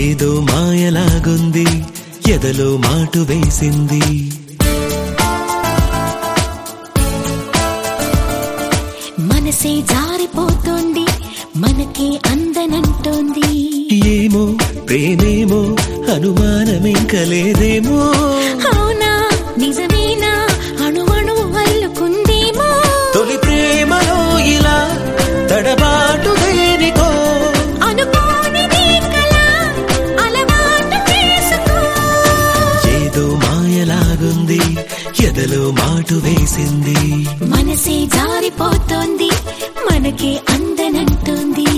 ఏదో మాయలాగుంది ఎదలో మాటు వేసింది మనసే జారిపోతోంది మనకే అందనంటోంది ఏమో ప్రేమేమో అనుమానమింక లేదేమో అవునా నిజమేనా అణువణు అల్లుకుందేమో తొలి ప్రేమలో ఇలా తడబాటు దేనికో అనుకోనిది కలా అలవాటు చేసుకో ఏదో మాయలాగుంది ఎదలో మాటు వేసింది మనసే జారిపోతోంది మనకే అందనంటోంది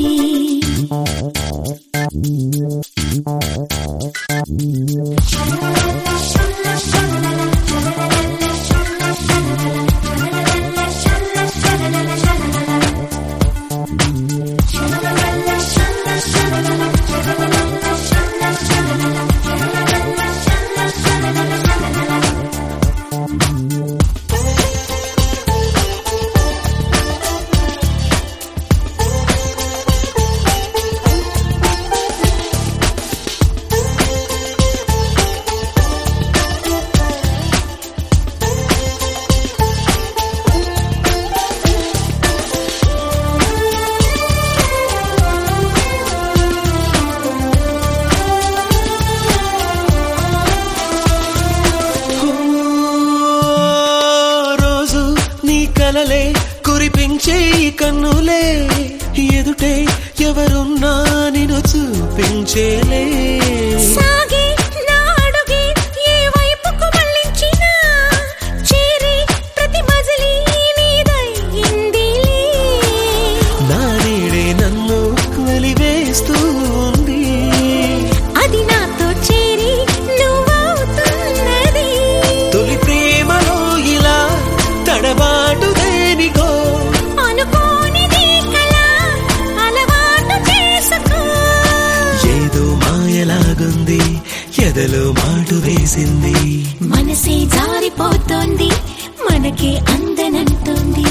ఓ, రోజు నీ కలలే కురిపించే ఈ కన్నులే ఎదుటే ఎవరున్నా నిన్ను చూపించేలే సాగే నా అడుగే ఏ వైపుకు మళ్ళించినా చేరే ప్రతి మజిలీ నీదయ్యిందిలే నా నీడే నన్ను వెలివేస్తూ ఉంది అది నాతో చేరి నువ్వవుతున్నది తొలి ప్రేమలో ఇలా తడబాటు దేనికో అనుకోనిది కలా అలవాటు చేసుకో ఏదో మాయలాగుంది ఎదలో మాటు వేసింది మనసే జారిపోతోంది మనకే అందనంటుంది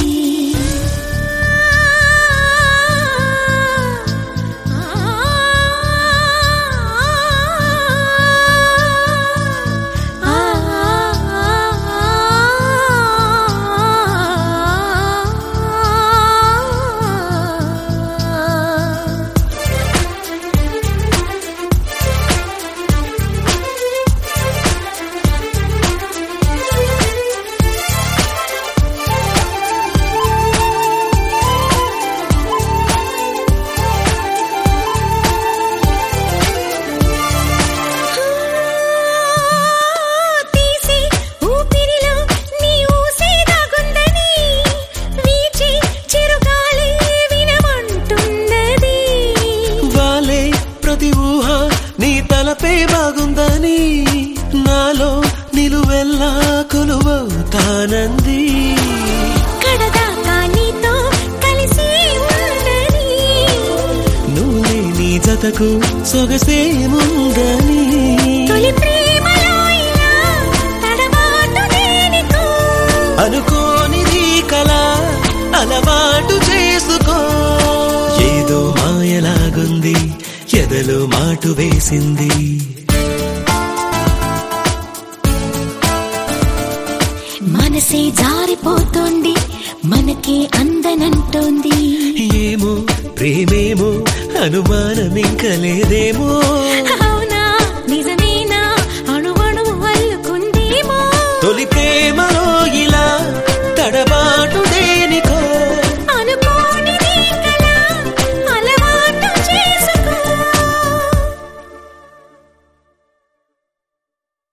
తీసి ఊపిరిలో నీ ఊసే దాగుందని వీచి చిరుగాలి వినమంటున్నది వాలే ప్రతి ఊహ నీ తలపే బాగుందని నాలో నిలువెల్లా కొలువవుతానంది కడదాకా నీతో కలిసి ఉండని నువ్వే నీ జతకు సొగసేముందని తొలి ప్రేమలో ఇలా తడబాటు దేనికో అనుకోనిది కల అలవాటు చేసుకో ఏదో మాయలాగుంది ఎదలో మాటు వేసింది మనసే జారిపోతోంది మనకే అందనంటోంది ఏమో ప్రేమేమో అనుమానమింక లేదేమో